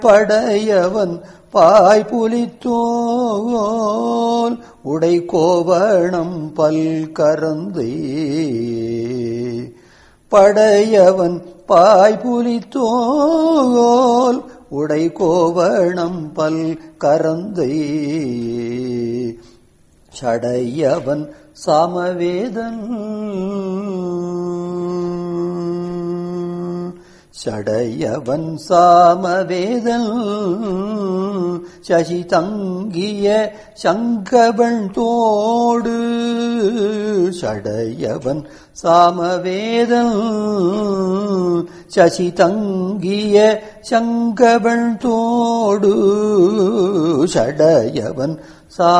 படையவன் பாய் புலித்தோல் உடை கோவணம் பல் கரந்தை படையவன் பாய் புலித்தோல் உடை கோவணம் பல் கரந்தை சடையவன் சாமவேதன் சடையவன் சாமவேதன் சசி தங்கிய சங்கவன் தோடு சடையவன் சாமவேதன் சசி தங்கிய சங்கவன் தோடு சடையவன் சா